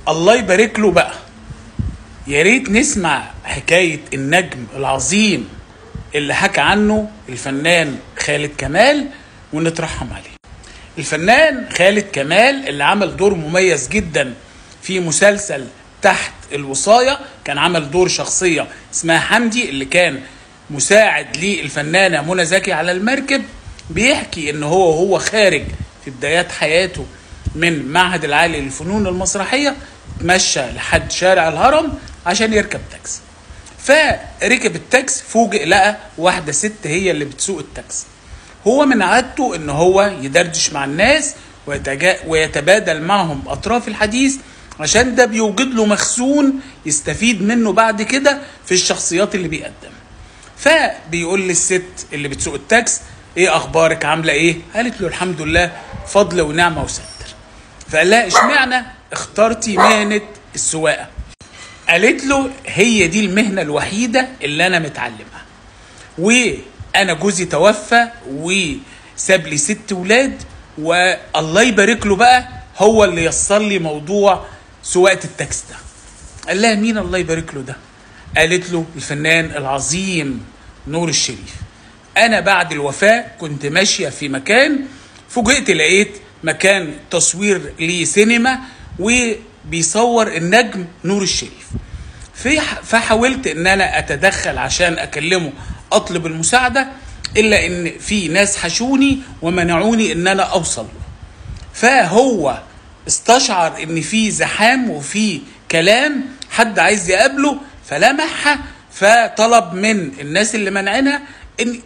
الله يبارك له بقى يا ريت نسمع حكاية النجم العظيم اللي حكى عنه الفنان خالد كمال ونترحم عليه الفنان خالد كمال اللي عمل دور مميز جدا في مسلسل تحت الوصاية كان عمل دور شخصية اسمها حمدي اللي كان مساعد للفنانة منى زكي على المركب بيحكي ان هو وهو خارج في بدايات حياته من معهد العالي للفنون المسرحية اتمشى لحد شارع الهرم عشان يركب تاكسي فركب التاكسي فوجئ لقى واحدة ست هي اللي بتسوق التاكسي هو من عادته ان هو يدردش مع الناس ويتجا... ويتبادل معهم اطراف الحديث عشان ده بيوجد له مخزون يستفيد منه بعد كده في الشخصيات اللي بيقدمها فبيقول للست اللي بتسوق التاكس ايه اخبارك عامله ايه قالت له الحمد لله فضل ونعمه وستر فقال لها اشمعنى اخترتي مهنه السواقه قالت له هي دي المهنه الوحيده اللي انا متعلمها وانا جوزي توفى وساب لي ست ولاد والله يبارك له بقى هو اللي يسر لي موضوع سواقه التاكس ده قال لها مين الله يبارك له ده قالت له الفنان العظيم نور الشريف انا بعد الوفاه كنت ماشيه في مكان فوجئت لقيت مكان تصوير لسينما وبيصور النجم نور الشريف في فحاولت ان انا اتدخل عشان اكلمه اطلب المساعده الا ان في ناس حشوني ومنعوني ان انا اوصل له فهو استشعر ان في زحام وفي كلام حد عايز يقابله فلمحها فطلب من الناس اللي منعينها ان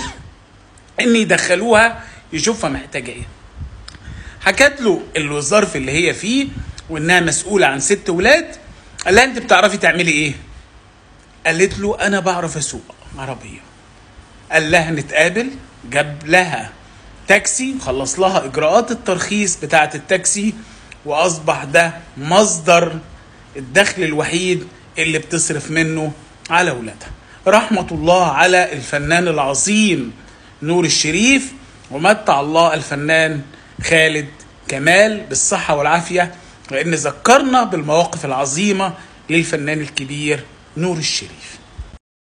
ان يدخلوها يشوفها محتاجه ايه حكت له الظرف اللي هي فيه وانها مسؤوله عن ست ولاد قال لها انت بتعرفي تعملي ايه قالت له انا بعرف اسوق عربيه قال لها نتقابل جاب لها تاكسي خلص لها اجراءات الترخيص بتاعه التاكسي واصبح ده مصدر الدخل الوحيد اللي بتصرف منه على ولادها رحمة الله على الفنان العظيم نور الشريف ومتع الله الفنان خالد كمال بالصحة والعافية لأن ذكرنا بالمواقف العظيمة للفنان الكبير نور الشريف